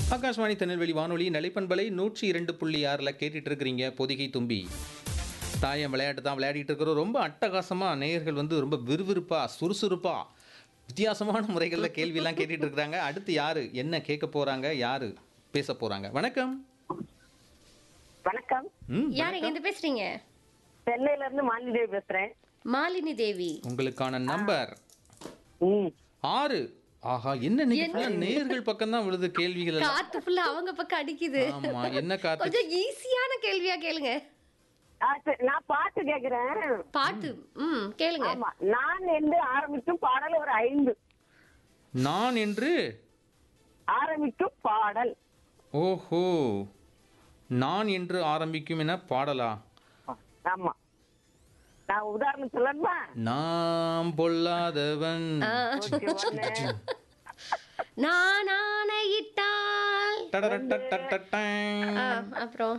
ஆகாஷ்வாணி திருநெல்வேலி வானொலி நிலைப்பண்பலை நூற்றி இரண்டு புள்ளி ஆறில் கேட்டுட்டு இருக்கிறீங்க பொதிகை தும்பி தாயம் விளையாட்டு தான் விளையாடிட்டு இருக்கிறோம் ரொம்ப அட்டகாசமாக நேயர்கள் வந்து ரொம்ப விறுவிறுப்பாக சுறுசுறுப்பாக வித்தியாசமான முறைகளில் கேள்வியெல்லாம் கேட்டுட்டு இருக்கிறாங்க அடுத்து யாரு என்ன கேட்க போறாங்க யாரு பேச போறாங்க வணக்கம் வணக்கம் ம், யார் எங்க இருந்து பேசுறீங்க சென்னையில இருந்து மாலிதேவி பேசுறேன் மாலினி தேவி உங்களுக்கான நம்பர் ம். ஆறு ஆஹா என்ன இன்னைக்கு full ஆ நேயர்கள் பக்கம் தான் விழுது கேள்விகள் எல்லாம் காத்து ஃபுல்லா அவங்க பக்கம் அடிக்குது ஆமா என்ன காத்து கொஞ்சம் ஈஸியான கேள்வியா கேளுங்க ஆ, சரி, நான் பாட்டு கேக்குறேன் பாட்டு ம் கேளுங்க ஆமா நான் என்று ஆரம்பிக்கும் பாடல் ஒரு ஐந்து நான் என்று ஆரம்பிக்கும் பாடல் ஓஹோ நான் என்று ஆரம்பிக்கும் என பாடலா ஆமா நான் உதாரணம் சொல்லணுமா நாம் பொல்லாதவன் ஓகே, ஒண்ணு. நான் ஆணையிட்டால் டடடடடடடங். ஆ, அப்புறம்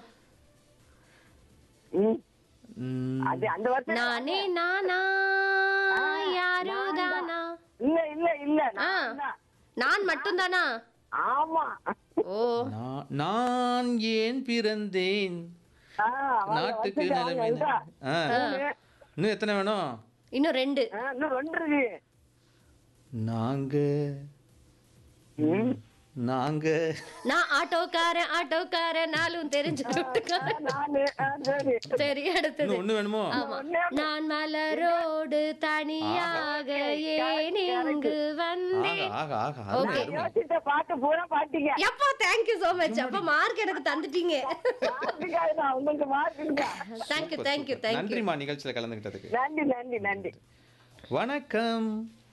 ம். ம், அது அந்த வருஷம் நானே நானா யாரோ தானா இல்ல இல்ல இல்ல ஆ. நான் தான். நான் மட்டும்தானா ஆமா ஓ நான் நான் ஏன் பிறந்தேன் ஆ, அவங்க நாட்டுக்கு வச்சுட்டு நிலைமை அவங்க இதா. ஆ. மூணு. இன்னும் எத்தனை வேணும் இன்னும் ரெண்டு ஆ, இன்னும் ரெண்டு இருக்கு நாங்க ம். நாங்க நான் ஆட்டோக்காரன் ஆட்டோக்காரன் நாளும் தெரிஞ்சு தொட்டுக்காரன் நானு ஆ, சரி சரி அடுத்தது இன்னும் ஒண்ணு வேணுமோ ஆமா நான் மலரோடு தனியாக ஏன் இங்கு வந்தேன் ஆகா ஆகா ஆகா அருமை, அருமை. யோசித்த பாட்டு பூரா பாட்டீங்க எப்போ தேங்க்யூ சோ மச் அப்ப மார்க் எனக்கு தந்துட்டீங்க மார்க்குக்காக தான் உங்களுக்கு மார்க் இருக்கா தேங்க்யூ தேங்க்யூ தேங்க்யூ நன்றிம்மா நிகழ்ச்சியில கலந்துக்கிட்டதுக்கு நன்றி நன்றி நன்றி வணக்கம்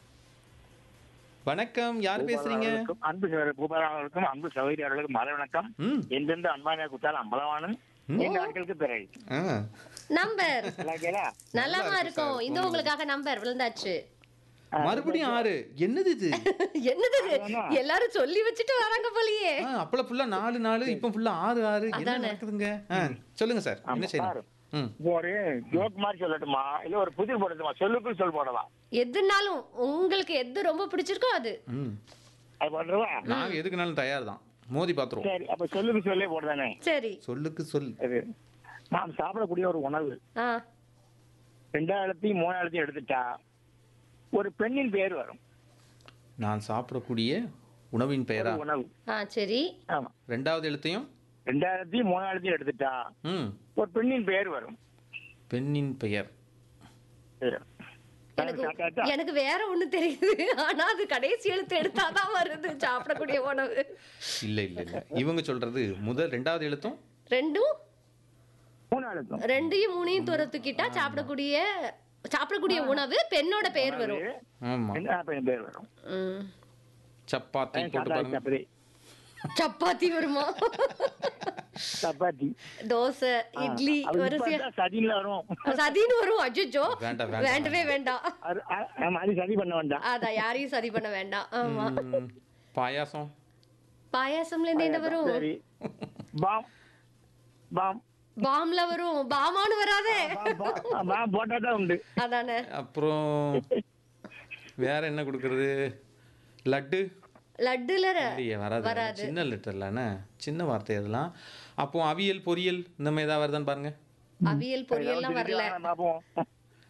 வணக்கம் யார் பேசுறீங்க பூபாலர்களுக்கும் அன்பு சகோதரர் பூபாலர்களுக்கும் அன்பு சகோதரியாளர்களுக்கும் மலை வணக்கம் ம் எந்தெந்த அன்பான குத்தால் அம்பலவானும் எங்க ஆட்களுக்கு பிறகு ஆ நம்பர் நல்லா கேளா நலமா இருக்கும் இந்த உங்களுக்காக நம்பர் விழுந்தாச்சு மறுபடியும் ஆறு என்னது இது என்னது இது? எல்லாரும் சொல்லி வச்சுட்டு வராங்க போலியே ஆ, அப்பள ஃபுல்லா நாலு நாலு இப்ப ஃபுல்லா ஆறு ஆறு என்ன அதானே. நடக்குதுங்க ஆ, சொல்லுங்க சார் என்ன செய்யணும் ம் இப்போ ஒரு ஜோக் மாதிரி சொல்லட்டுமா இல்ல ஒரு புதிர் போடட்டுமா சொல்லுக்கு சொல் போடலாம் எதுனாலும் உங்களுக்கு எது ரொம்ப பிடிச்சிருக்கோ அது ம் அது போடுறவா நாங்க எதுக்குனாலும் தயார் தான் மோதி பாத்துருவோம் சரி அப்ப சொல்லுக்கு சொல்லே போடுதானே சரி சொல்லுக்கு சொல் அது நாம் சாப்பிடக்கூடிய ஒரு உணவு ஆ ரெண்டாயிரத்தையும் மூணாயிரத்தையும் எடுத்துட்டா ஒரு பெண்ணின் பேர் வரும் நான் சாப்பிடக்கூடிய உணவின் பெயரா ஒரு உணவு ஆ சரி ஆமா ரெண்டாவது எழுத்தையும் ரெண்டாயிரத்தையும் மூணாயிரத்தையும் எடுத்துட்டா ம் ஒரு பெண்ணின் பேர் வரும் பெண்ணின் பெயர் சரி. எனக்கு சாப்பிட்டாச்சா? எனக்கு வேற ஒண்ணு தெரியுது ஆனா அது கடைசி எழுத்து எடுத்தாதான் வருது சாப்பிடக்கூடிய உணவு இல்ல இல்ல இல்ல இவங்க சொல்றது முதல் ரெண்டாவது எழுத்தும் ரெண்டும் மூணாயிரத்தும் ரெண்டையும் மூணையும் துரத்துக்கிட்டா சாப்பிடக்கூடிய சாப்பிடக்கூடிய உணவு பெண்ணோட பெயர் வரும் ஆமா என்ன பெண் பேர் வரும் ம். சப்பாத்தி போட்டு சாப்பிட்டா பாருங்க சாப்பிடு. சப்பாத்தி வருமா சப்பாத்தி தோசை இட்லி அது இப்ப வரிசையா தான் சதின்ல வரும் சதின்னு வரும் அஜ்ஜோ வேண்டாம், வேண்டாம், வேண்டவே வேண்டாம் அது அ- ஆமா, அது சதி பண்ண வேண்டாம் அதான் யாரையும் சதி பண்ண வேண்டாம் ஆமா ம், பாயாசம் பாயாசம்ல இருந்து என்ன வரும் சரி பாம் பாம் பாம்ல வரும் பாமான்னு வராதே பாம், பாம், பாம் போட்டா தான் உண்டு அதானே அப்புறம் வேற என்ன கொடுக்கறது லட்டு லட்டுல ர- இல்லையே வராது வராது. சின்ன லெட்டர்லண்ணே சின்ன வார்த்தை அதெல்லாம் அப்போ அவியல் பொரியல் இந்த மாதிரி ஏதாவது வருதான்னு பாருங்க அவியல் பொரியல்லாம் வரல வாங்க, பாப்போம்